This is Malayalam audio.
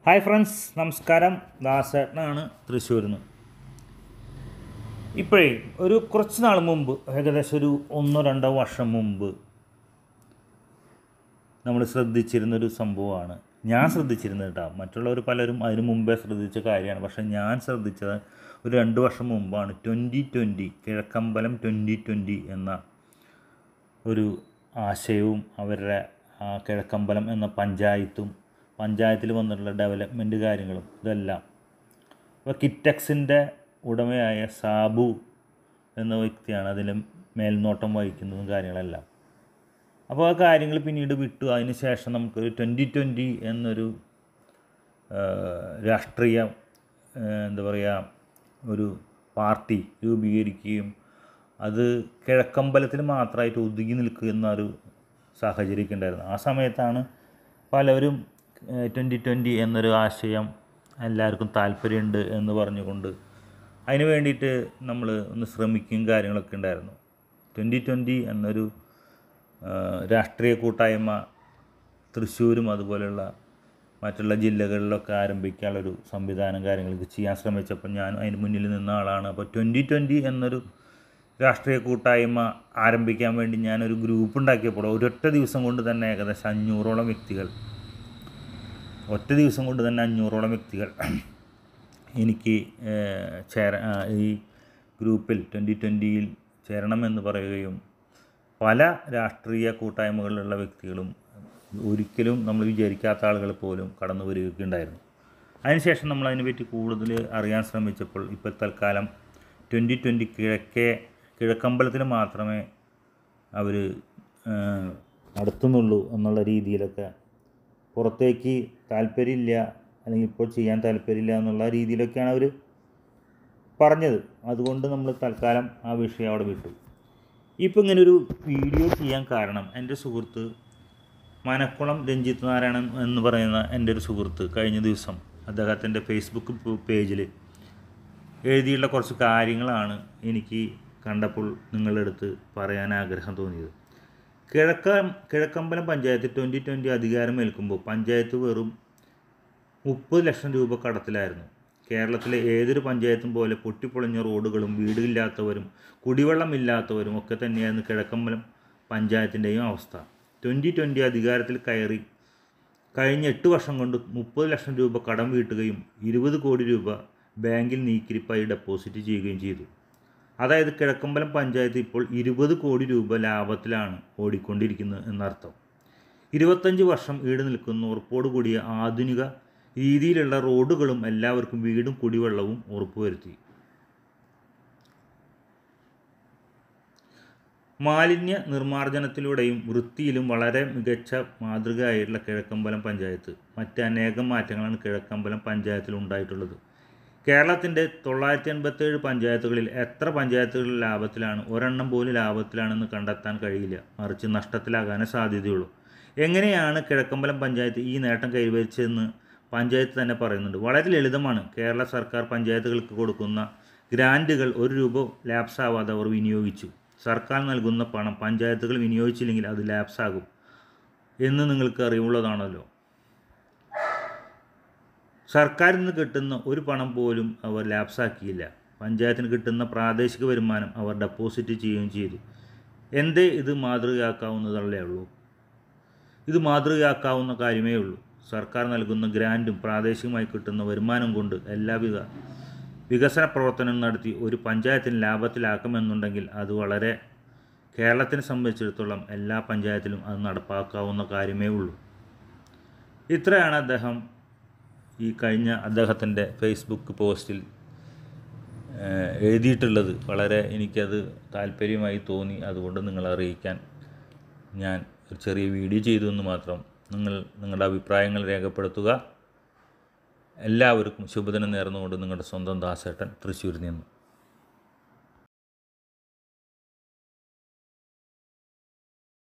ഹായ് ഫ്രണ്ട്സ് നമസ്കാരം ദാസേട്ടനാണ് തൃശ്ശൂരിൽ നിന്ന് ഇപ്പോഴേ ഒരു കുറച്ച് നാൾ മുമ്പ് ഏകദേശം ഒരു ഒന്നോ രണ്ടോ വർഷം മുമ്പ് നമ്മൾ ശ്രദ്ധിച്ചിരുന്നൊരു സംഭവമാണ് ഞാൻ ശ്രദ്ധിച്ചിരുന്നത് കേട്ടോ മറ്റുള്ളവർ പലരും അതിന് മുമ്പേ ശ്രദ്ധിച്ച കാര്യമാണ് പക്ഷേ ഞാൻ ശ്രദ്ധിച്ചത് ഒരു രണ്ട് വർഷം മുമ്പാണ് twenty twenty Kizhakkambalam twenty twenty എന്ന ഒരു ആശയവും അവരുടെ ആ കിഴക്കമ്പലം എന്ന പഞ്ചായത്തും പഞ്ചായത്തിൽ വന്നിട്ടുള്ള ഡെവലപ്മെൻറ്റ് കാര്യങ്ങളും ഇതെല്ലാം അപ്പോൾ കിറ്റക്സിൻ്റെ ഉടമയായ സാബു എന്ന വ്യക്തിയാണ് അതിൽ മേൽനോട്ടം വഹിക്കുന്നതും കാര്യങ്ങളെല്ലാം അപ്പോൾ ആ കാര്യങ്ങൾ പിന്നീട് വിട്ടു അതിന് ശേഷം നമുക്കൊരു ട്വൻറ്റി ട്വൻറ്റി എന്നൊരു ആ, രാഷ്ട്രീയ ആ, എന്താ പറയുക ഒരു പാർട്ടി രൂപീകരിക്കുകയും അത് കിഴക്കമ്പലത്തിൽ മാത്രമായിട്ട് ഒതുങ്ങി നിൽക്കുന്ന ഒരു സാഹചര്യമൊക്കെ ഉണ്ടായിരുന്നു ആ സമയത്താണ് പലരും ട്വൻറ്റി ട്വൻറ്റി എന്നൊരു ആശയം എല്ലാവർക്കും താല്പര്യമുണ്ട് എന്ന് പറഞ്ഞുകൊണ്ട് അതിന് വേണ്ടിയിട്ട് നമ്മൾ ഒന്ന് ശ്രമിക്കുകയും കാര്യങ്ങളൊക്കെ ഉണ്ടായിരുന്നു ട്വൻറ്റി ട്വൻറ്റി എന്നൊരു ആ, രാഷ്ട്രീയ കൂട്ടായ്മ തൃശ്ശൂരും അതുപോലെയുള്ള മറ്റുള്ള ജില്ലകളിലൊക്കെ ആരംഭിക്കാനുള്ളൊരു സംവിധാനം കാര്യങ്ങളൊക്കെ ചെയ്യാൻ ശ്രമിച്ചപ്പോൾ ഞാൻ അതിന് മുന്നിൽ നിന്ന ആളാണ് അപ്പോൾ ട്വൻറ്റി ട്വൻറ്റി എന്നൊരു രാഷ്ട്രീയ കൂട്ടായ്മ ആരംഭിക്കാൻ വേണ്ടി ഞാനൊരു ഗ്രൂപ്പ് ഉണ്ടാക്കിയപ്പോൾ ഒരൊറ്റ ദിവസം കൊണ്ട് തന്നെ ഏകദേശം അഞ്ഞൂറോളം വ്യക്തികൾ ഒറ്റ ദിവസം കൊണ്ട് തന്നെ അഞ്ഞൂറോളം വ്യക്തികൾ എനിക്ക് ഏഹ്, ചേര ആ, ഈ ഗ്രൂപ്പിൽ ട്വൻറ്റി ട്വൻറ്റിയിൽ ചേരണമെന്ന് പറയുകയും പല രാഷ്ട്രീയ കൂട്ടായ്മകളിലുള്ള വ്യക്തികളും ഒരിക്കലും നമ്മൾ വിചാരിക്കാത്ത ആളുകൾ പോലും കടന്നു വരികയുണ്ടായിരുന്നു അതിനുശേഷം നമ്മൾ അതിനെപ്പറ്റി കൂടുതൽ അറിയാൻ ശ്രമിച്ചപ്പോൾ ഇപ്പോൾ തൽക്കാലം ട്വൻറ്റി ട്വൻറ്റി കിഴക്കേ കിഴക്കമ്പലത്തിൽ മാത്രമേ അവർ നടത്തുന്നുള്ളൂ എന്നുള്ള രീതിയിലൊക്കെ പുറത്തേക്ക് താല്പര്യമില്ല അല്ലെങ്കിൽ ഇപ്പോൾ ചെയ്യാൻ താല്പര്യമില്ല എന്നുള്ള രീതിയിലൊക്കെയാണ് അവർ പറഞ്ഞത് അതുകൊണ്ട് നമ്മൾ തൽക്കാലം ആ വിഷയം അവിടെ വിട്ടു ഇപ്പോൾ ഇങ്ങനെ ഒരു വീഡിയോ ചെയ്യാൻ കാരണം എൻ്റെ സുഹൃത്ത് മനക്കുളം രഞ്ജിത്ത് നാരായണൻ എന്ന് പറയുന്ന എൻ്റെ ഒരു സുഹൃത്ത് കഴിഞ്ഞ ദിവസം അദ്ദേഹത്തിൻ്റെ ഫേസ്ബുക്ക് പേജിൽ എഴുതിയുള്ള കുറച്ച് കാര്യങ്ങളാണ് എനിക്ക് കണ്ടപ്പോൾ നിങ്ങളുടെ അടുത്ത് പറയാൻ ആഗ്രഹം തോന്നിയത് കിഴക്ക കിഴക്കമ്പലം പഞ്ചായത്ത് ട്വൻറ്റി ട്വൻറ്റി അധികാരം ഏൽക്കുമ്പോൾ പഞ്ചായത്ത് വെറും മുപ്പത് ലക്ഷം രൂപ കടത്തിലായിരുന്നു കേരളത്തിലെ ഏതൊരു പഞ്ചായത്തും പോലെ പൊട്ടിപ്പൊളിഞ്ഞ റോഡുകളും വീടില്ലാത്തവരും കുടിവെള്ളമില്ലാത്തവരും ഒക്കെ തന്നെയായിരുന്നു കിഴക്കമ്പലം പഞ്ചായത്തിൻ്റെയും അവസ്ഥ ട്വൻറ്റി ട്വൻറ്റി അധികാരത്തിൽ കയറി കഴിഞ്ഞ എട്ട് വർഷം കൊണ്ട് മുപ്പത് ലക്ഷം രൂപ കടം വീട്ടുകയും ഇരുപത് കോടി രൂപ ബാങ്കിൽ നീക്കിരിപ്പായി ഡെപ്പോസിറ്റ് ചെയ്യുകയും ചെയ്തു അതായത് കിഴക്കമ്പലം പഞ്ചായത്ത് ഇപ്പോൾ ഇരുപത് കോടി രൂപ ലാഭത്തിലാണ് ഓടിക്കൊണ്ടിരിക്കുന്നത് എന്നർത്ഥം ഇരുപത്തഞ്ച് വർഷം ഈട് നിൽക്കുന്ന ഉറപ്പോടുകൂടിയ ആധുനിക രീതിയിലുള്ള റോഡുകളും എല്ലാവർക്കും വീടും കുടിവെള്ളവും ഉറപ്പുവരുത്തി മാലിന്യ നിർമ്മാർജ്ജനത്തിലൂടെയും വൃത്തിയിലും വളരെ മികച്ച മാതൃകയായിട്ടുള്ള കിഴക്കമ്പലം പഞ്ചായത്ത് മറ്റ് അനേകം മാറ്റങ്ങളാണ് കിഴക്കമ്പലം പഞ്ചായത്തിൽ ഉണ്ടായിട്ടുള്ളത് കേരളത്തിൻ്റെ തൊള്ളായിരത്തി എൺപത്തേഴ് പഞ്ചായത്തുകളിൽ എത്ര പഞ്ചായത്തുകൾ ലാഭത്തിലാണ് ഒരെണ്ണം പോലും ലാഭത്തിലാണെന്ന് കണ്ടെത്താൻ കഴിയില്ല മറിച്ച് നഷ്ടത്തിലാകാനേ സാധ്യതയുള്ളൂ എങ്ങനെയാണ് കിഴക്കമ്പലം പഞ്ചായത്ത് ഈ നേട്ടം കൈവരിച്ചതെന്ന് പഞ്ചായത്ത് തന്നെ പറയുന്നുണ്ട് വളരെ ലളിതമാണ് കേരള സർക്കാർ പഞ്ചായത്തുകൾക്ക് കൊടുക്കുന്ന ഗ്രാൻറ്റുകൾ ഒരു രൂപ ലാപ്സ് ആവാതെ അവർ വിനിയോഗിച്ചു സർക്കാർ നൽകുന്ന പണം പഞ്ചായത്തുകൾ വിനിയോഗിച്ചില്ലെങ്കിൽ അത് ലാപ്സ് ആകും എന്ന് നിങ്ങൾക്ക് അറിവുള്ളതാണല്ലോ സർക്കാരിൽ നിന്ന് കിട്ടുന്ന ഒരു പണം പോലും അവർ ലാപ്സാക്കിയില്ല പഞ്ചായത്തിന് കിട്ടുന്ന പ്രാദേശിക വരുമാനം അവർ ഡെപ്പോസിറ്റ് ചെയ്യുകയും ചെയ്തു എന്തേ ഇത് മാതൃകയാക്കാവുന്നതല്ലേ ഉള്ളൂ ഇത് മാതൃകയാക്കാവുന്ന കാര്യമേ ഉള്ളൂ സർക്കാർ നൽകുന്ന ഗ്രാൻറ്റും പ്രാദേശികമായി കിട്ടുന്ന വരുമാനം കൊണ്ട് എല്ലാവിധ വികസന പ്രവർത്തനം നടത്തി ഒരു പഞ്ചായത്തിന് ലാഭത്തിലാക്കുമെന്നുണ്ടെങ്കിൽ അത് വളരെ കേരളത്തിനെ സംബന്ധിച്ചിടത്തോളം എല്ലാ പഞ്ചായത്തിലും അത് നടപ്പാക്കാവുന്ന കാര്യമേ ഉള്ളൂ ഇത്രയാണ് അദ്ദേഹം ഈ കഴിഞ്ഞ അദ്ദേഹത്തിൻ്റെ ഫേസ്ബുക്ക് പോസ്റ്റിൽ ഏഹ്, എഴുതിയിട്ടുള്ളത് വളരെ എനിക്കത് താല്പര്യമായി തോന്നി അതുകൊണ്ട് നിങ്ങളെ അറിയിക്കാൻ ഞാൻ ഒരു ചെറിയ വീഡിയോ ചെയ്തു എന്ന് മാത്രം നിങ്ങൾ നിങ്ങളുടെ അഭിപ്രായങ്ങൾ രേഖപ്പെടുത്തുക എല്ലാവർക്കും ശുഭദിനം നേർന്നുകൊണ്ട് നിങ്ങളുടെ സ്വന്തം ദാസേട്ടൻ തൃശ്ശൂരിൽ നിന്നും